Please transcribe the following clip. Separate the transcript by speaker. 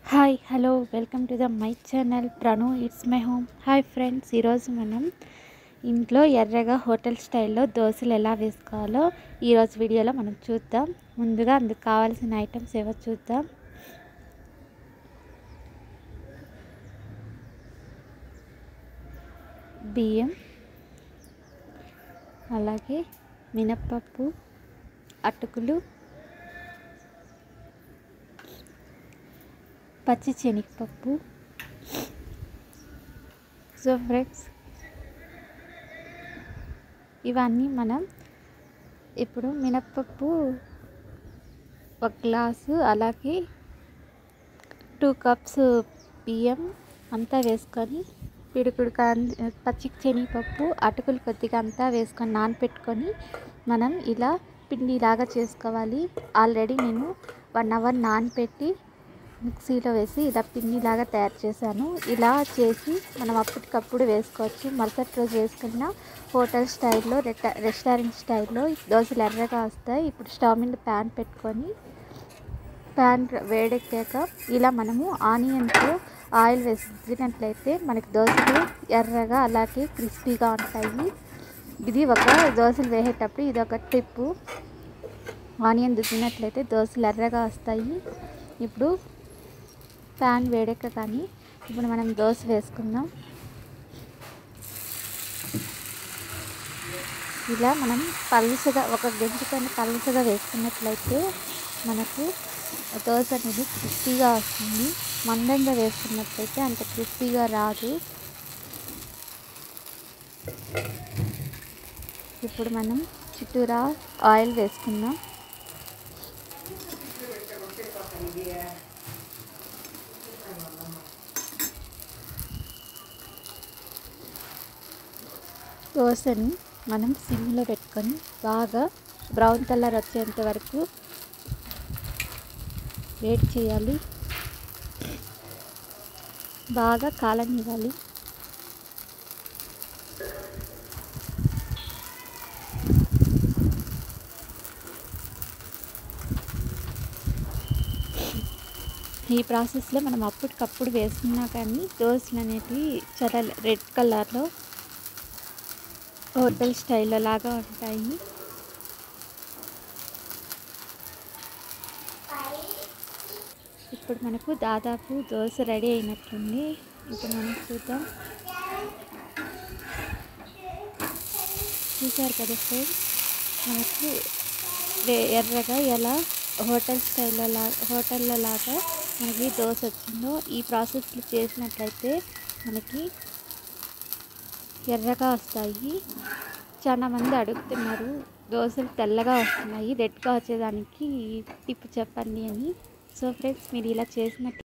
Speaker 1: hi hello welcome to the my channel Pranu it's my home hi friends ఈరోజు మనం ఇంట్లో ఎర్రగా హోటల్ స్టైల్లో దోశలు ఎలా వేసుకోవాలో ఈరోజు వీడియోలో మనం చూద్దాం ముందుగా అందుకు కావాల్సిన ఐటమ్స్ ఏవో చూద్దాం బియ్యం అలాగే మినప్పప్పు అటుకులు పచ్చి శనగపప్పు సో ఫ్రెండ్స్ ఇవన్నీ మనం ఇప్పుడు మినప్పప్పు ఒక గ్లాసు అలాగే టూ కప్స్ బియ్యం అంతా వేసుకొని పిడుకుడు పచ్చి శనగపప్పు అటుకులు కొద్దిగా అంతా వేసుకొని నానపెట్టుకొని మనం ఇలా పిండిలాగా చేసుకోవాలి ఆల్రెడీ నేను వన్ అవర్ నానపెట్టి మిక్సీలో వేసి ఇలా పిండిలాగా తయారు చేశాను ఇలా చేసి మనం అప్పటికప్పుడు వేసుకోవచ్చు మరుసటి రోజు వేసుకున్న హోటల్ స్టైల్లో రెస్టారెంట్ స్టైల్లో దోశలు ఎర్రగా వస్తాయి ఇప్పుడు స్టవ్ మీద ప్యాన్ పెట్టుకొని ప్యాన్ వేడెక్కాక ఇలా మనము ఆనియన్తో ఆయిల్ వేసినట్లయితే మనకి దోశలు ఎర్రగా అలాగే క్రిస్పీగా ఉంటాయి ఇది ఒక దోశలు వేసేటప్పుడు ఇది ఒక టిప్పు ఆనియన్ దుద్దినట్లయితే దోశలు ఎర్రగా వస్తాయి ఇప్పుడు ప్యాన్ వేడెక్క కానీ ఇప్పుడు మనం దోశ వేసుకుందాం ఇలా మనం పలుసగా ఒక గెంటుకొని పలుసగా వేసుకున్నట్లయితే మనకు దోశ అనేది క్రిస్పీగా వస్తుంది మందంగా వేసుకున్నట్లయితే అంత క్రిస్పీగా రాదు ఇప్పుడు మనం చుట్టూరా ఆయిల్ వేసుకుందాం దోశని మనం సిమ్లో పెట్టుకొని బాగా బ్రౌన్ కలర్ వచ్చేంత వరకు వేడి చేయాలి బాగా కాలనివ్వాలి ఈ ప్రాసెస్లో మనం అప్పటికప్పుడు వేసుకున్నా కానీ దోశలు అనేటివి చాలా రెడ్ కలర్లో హోటల్ స్టైల్లో లాగా ఉంటాయి ఇప్పుడు మనకు దాదాపు దోశ రెడీ అయినట్టుంది ఇప్పుడు మనం చూద్దాం చూసారు కదా ఫ్రెండ్స్ మనకు ఎర్రగా ఎలా హోటల్ స్టైల్లో లా హోటల్లో లాగా మనకి దోశ వచ్చిందో ఈ ప్రాసెస్లో చేసినట్లయితే మనకి ఎర్రగా వస్తాయి చాలా మంది అడుగుతున్నారు దోశలు తెల్లగా వస్తున్నాయి రెడ్గా వచ్చేదానికి టిప్ చెప్పండి అని సో ఫ్రెండ్స్ మీరు ఇలా చేసినట్టు